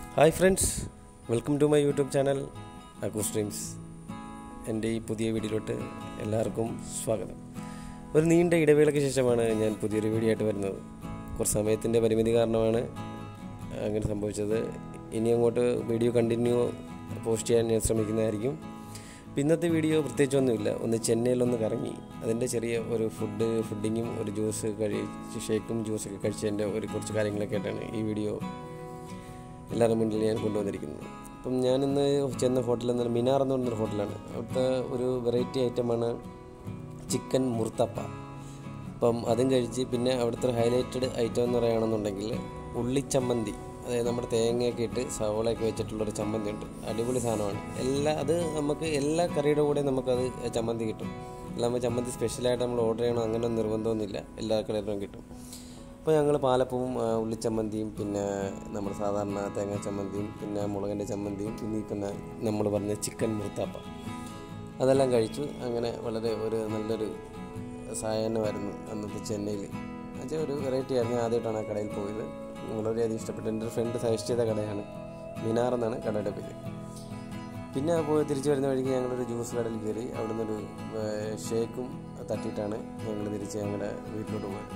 hi friends welcome to my YouTube channel Akku streams എൻ്റെ ഈ പുതിയ വീഡിയോയിലോട്ട് എല്ലാവർക്കും സ്വാഗതം ഒരു നീണ്ട ഇടവേളയ്ക്ക് ശേഷമാണ് ഞാൻ പുതിയൊരു വീഡിയോ ആയിട്ട് വരുന്നത് കുറച്ച് സമയത്തിൻ്റെ പരിമിതി കാരണമാണ് അങ്ങനെ സംഭവിച്ചത് ഇനി അങ്ങോട്ട് വീഡിയോ കണ്ടിന്യൂ പോസ്റ്റ് ചെയ്യാൻ ഞാൻ ശ്രമിക്കുന്നതായിരിക്കും ഇപ്പം ഇന്നത്തെ വീഡിയോ പ്രത്യേകിച്ചൊന്നുമില്ല ഒന്ന് ചെന്നൈയിലൊന്ന് കറങ്ങി അതിൻ്റെ ചെറിയ ഒരു ഫുഡ് ഫുഡിങ്ങും ഒരു ജ്യൂസ് കഴിച്ച് ഷേക്കും ജ്യൂസൊക്കെ കഴിച്ചതിൻ്റെ ഒരു കുറച്ച് കാര്യങ്ങളൊക്കെ ആയിട്ടാണ് ഈ വീഡിയോ എല്ലാവരുടെ മുന്നിൽ ഞാൻ കൊണ്ടുവന്നിരിക്കുന്നത് അപ്പം ഞാനിന്ന് ചെന്ന ഹോട്ടൽ എന്ന് പറഞ്ഞാൽ മിനാർ എന്ന് പറഞ്ഞൊരു ഹോട്ടലാണ് അവിടുത്തെ ഒരു വെറൈറ്റി ഐറ്റമാണ് ചിക്കൻ മുർത്തപ്പ അപ്പം അതും കഴിച്ച് പിന്നെ അവിടുത്തെ ഒരു ഹൈലൈറ്റഡ് ഐറ്റം എന്ന് പറയുകയാണെന്നുണ്ടെങ്കിൽ ഉള്ളിച്ചമ്മന്തി അതായത് നമ്മുടെ തേങ്ങയൊക്കെ ഇട്ട് സവോളയൊക്കെ വെച്ചിട്ടുള്ളൊരു ചമ്മന്തി ഉണ്ട് അടിപൊളി സാധനമാണ് എല്ലാ അത് നമുക്ക് എല്ലാ കറിയുടെ കൂടെ നമുക്കത് ചമ്മന്തി കിട്ടും എല്ലാം ചമ്മന്തി സ്പെഷ്യലായിട്ട് നമ്മൾ ഓർഡർ ചെയ്യണം അങ്ങനെ നിർബന്ധമൊന്നുമില്ല എല്ലാ കടയിലും കിട്ടും അപ്പോൾ ഞങ്ങൾ പാലപ്പവും ആ, ഉള്ളിച്ചമ്മന്തിയും പിന്നെ നമ്മുടെ സാധാരണ തേങ്ങ ചമ്മന്തിയും പിന്നെ മുളകിൻ്റെ ചമ്മന്തിയും പിന്നെ പിന്നെ നമ്മൾ പറഞ്ഞ ചിക്കൻ മുർത്താപ്പ അതെല്ലാം കഴിച്ചു അങ്ങനെ വളരെ ഒരു നല്ലൊരു സായാഹ്നമായിരുന്നു അന്നത്തെ ചെന്നൈയിൽ എന്നുവെച്ചാൽ ഒരു വെറൈറ്റി ആയിരുന്നു ഞാൻ ആദ്യമായിട്ടാണ് ആ കടയിൽ പോയത് വളരെയധികം ഇഷ്ടപ്പെട്ടു എൻ്റെ ഒരു ഫ്രണ്ട് സജസ്റ്റ് ചെയ്ത കടയാണ് മിനാർ എന്നാണ് കടയുടെ പേര് പിന്നെ പോയി തിരിച്ചു വരുന്ന വഴിക്ക് ഞങ്ങളൊരു ജ്യൂസ് കടയിൽ കയറി അവിടെ നിന്നൊരു ഷേക്കും തട്ടിയിട്ടാണ് ഞങ്ങൾ തിരിച്ച് ഞങ്ങളുടെ വീട്ടിലോട്ട് പോയത്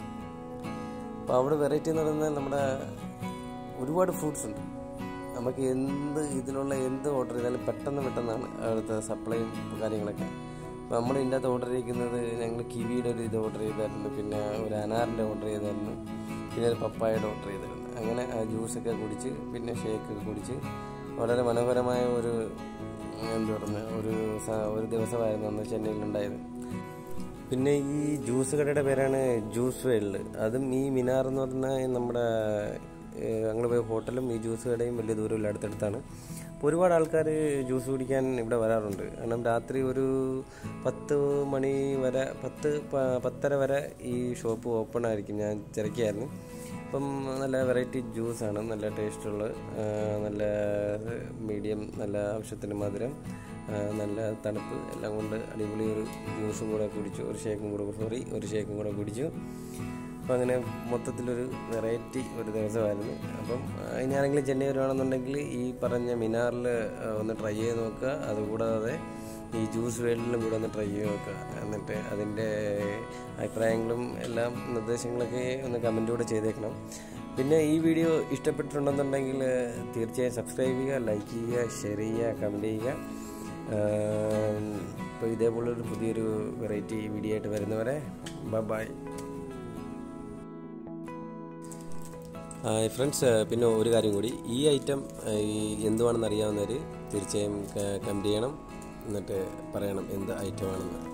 അപ്പോൾ അവിടെ വെറൈറ്റി എന്ന് പറയുന്നത് നമ്മുടെ ഒരുപാട് ഫ്രൂട്ട്സ് ഉണ്ട് നമുക്ക് എന്ത് ഇതിലുള്ള എന്ത് ഓർഡർ ചെയ്താലും പെട്ടെന്ന് പെട്ടെന്നാണ് അവിടുത്തെ സപ്ലൈയും കാര്യങ്ങളൊക്കെ അപ്പോൾ നമ്മൾ ഇതിൻ്റെ അകത്ത് ഓർഡർ ചെയ്യിക്കുന്നത് ഞങ്ങൾ കിവിയുടെ ഒരു ഇത് ഓർഡർ ചെയ്തായിരുന്നു പിന്നെ ഒരു അനാറിൻ്റെ ഓർഡർ ചെയ്തായിരുന്നു പിന്നെ ഒരു പപ്പായയുടെ ഓർഡർ ചെയ്തിരുന്നു അങ്ങനെ ആ ജ്യൂസൊക്കെ കുടിച്ച് പിന്നെ ഷേക്കൊക്കെ കുടിച്ച് വളരെ മനോഹരമായ ഒരു എന്താ പറയുക ഒരു സ- ഒരു ദിവസമായിരുന്നു അന്ന് ചെന്നൈയിലുണ്ടായത് പിന്നെ ഈ ജ്യൂസ് കടയുടെ പേരാണ് ജ്യൂസ് വേൾഡ് അതും ഈ മിനാർ എന്ന് പറഞ്ഞാൽ നമ്മുടെ ഞങ്ങൾ പോയ ഹോട്ടലും ഈ ജ്യൂസ് കടയും വലിയ ദൂരമില്ല അടുത്തടുത്താണ് അപ്പോൾ ഒരുപാട് ആൾക്കാർ ജ്യൂസ് കുടിക്കാൻ ഇവിടെ വരാറുണ്ട് കാരണം രാത്രി ഒരു പത്ത് മണി വരെ പത്ത് പ- പത്തര വരെ ഈ ഷോപ്പ് ഓപ്പൺ ആയിരിക്കും ഞാൻ തിരക്കിയായിരുന്നു അപ്പം നല്ല വെറൈറ്റി ജ്യൂസാണ് നല്ല ടേസ്റ്റുള്ള നല്ല മീഡിയം നല്ല ആവശ്യത്തിന് മധുരം ആ, നല്ല തണുപ്പ് എല്ലാം കൊണ്ട് അടിപൊളി ഒരു ജ്യൂസും കൂടെ കുടിച്ചു ഒരു ഷേക്കും കൂടെ സോറി ഒരു ഷേക്കും കൂടെ കുടിച്ചു അപ്പം അങ്ങനെ മൊത്തത്തിലൊരു വെറൈറ്റി ഒരു ദിവസമായിരുന്നു അപ്പം ആ, ഇനി ആരെങ്കിലും ചെന്നൈ വരുവാണെന്നുണ്ടെങ്കിൽ ഈ പറഞ്ഞ മിനാറിൽ ഒന്ന് ട്രൈ ചെയ്ത് നോക്കുക അതുകൂടാതെ ഈ ജ്യൂസ് വേൾഡിലും കൂടെ ഒന്ന് ട്രൈ ചെയ്ത് നോക്കുക എന്നിട്ട് അതിൻ്റെ അഭിപ്രായങ്ങളും എല്ലാം നിർദ്ദേശങ്ങളൊക്കെ ഒന്ന് കമൻറ്റ് കൂടെ ചെയ്തേക്കണം പിന്നെ ഈ വീഡിയോ ഇഷ്ടപ്പെട്ടിട്ടുണ്ടെന്നുണ്ടെങ്കിൽ തീർച്ചയായും സബ്സ്ക്രൈബ് ചെയ്യുക ലൈക്ക് ചെയ്യുക ഷെയർ ചെയ്യുക കമൻറ്റ് ചെയ്യുക ഇപ്പോൾ ഇതേപോലൊരു പുതിയൊരു വെറൈറ്റി വീഡിയോ ആയിട്ട് വരുന്നവരെ ബൈ ഫ്രണ്ട്സ് പിന്നെ ഒരു കാര്യം കൂടി ഈ ഐറ്റം ഈ എന്തുവാണെന്ന് അറിയാവുന്നവർ തീർച്ചയായും കമൻറ്റ് ചെയ്യണം എന്നിട്ട് പറയണം എന്ത് ഐറ്റമാണെന്ന്